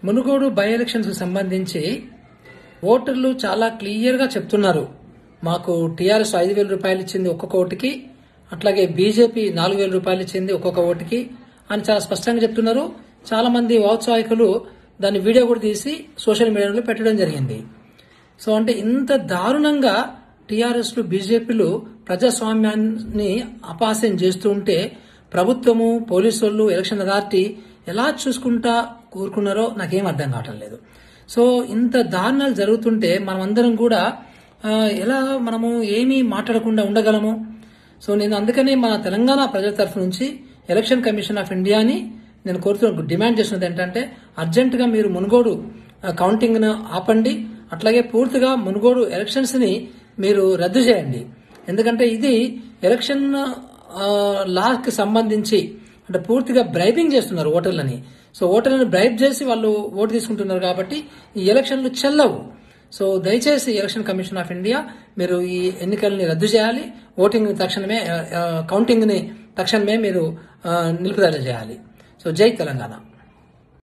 Munugode by elections కు సంబంధించి ఓటర్లు చాలా క్లియర్ గా చెప్తున్నారు మాకు టీఆర్ఎస్ ఐదు వేల రూపాయలు ఇచ్చింది ఒక్కొక్క ఓటుకి అట్లాగే బీజేపీ నాలుగు వేల రూపాయలు ఇచ్చింది ఒక్కొక్క ఓటుకి అని చాలా స్పష్టంగా చెప్తున్నారు చాలా మంది ఔత్సాహికులు దాని వీడియో కూడా తీసి సోషల్ మీడియాలో పెట్టడం జరిగింది సో అంటే ఇంత దారుణంగా టీఆర్ఎస్లు బీజేపీలు ప్రజాస్వామ్యాన్ని అపాస్యం చేస్తూ ఉంటే ప్రభుత్వము పోలీసు వాళ్ళు ఎలక్షన్ అథారిటీ ఎలా చూసుకుంటా కూరుకున్నారో నాకేం అర్థం కావటం లేదు సో ఇంత దారుణాలు జరుగుతుంటే మనమందరం కూడా ఆ, ఎలా మనము ఏమీ మాట్లాడకుండా ఉండగలము సో నేను అందుకనే మన తెలంగాణ ప్రజల తరఫు నుంచి ఎలక్షన్ కమిషన్ ఆఫ్ ఇండియాని నేను కోరుతున్న డిమాండ్ చేస్తున్నది ఏంటంటే అర్జెంట్ గా మీరు మునుగోడు ఆ, కౌంటింగ్ ను ఆపండి అట్లాగే పూర్తిగా మునుగోడు ఎలక్షన్స్ ని మీరు రద్దు చేయండి ఎందుకంటే ఇది ఎలక్షన్ ఆ, లాకి సంబంధించి అంటే పూర్తిగా బ్రైబింగ్ చేస్తున్నారు ఓటర్లని సో ఓటర్లను బ్రైబ్ చేసి వాళ్ళు ఓటు తీసుకుంటున్నారు కాబట్టి ఈ ఎలక్షన్లు చెల్లవు సో దయచేసి ఎలక్షన్ కమిషన్ ఆఫ్ ఇండియా మీరు ఈ ఎన్నికల్ని రద్దు చేయాలి ఓటింగ్ తక్షణమే కౌంటింగ్ ని తక్షణమే మీరు ఆ, నిలుపుదల చేయాలి సో జై తెలంగాణ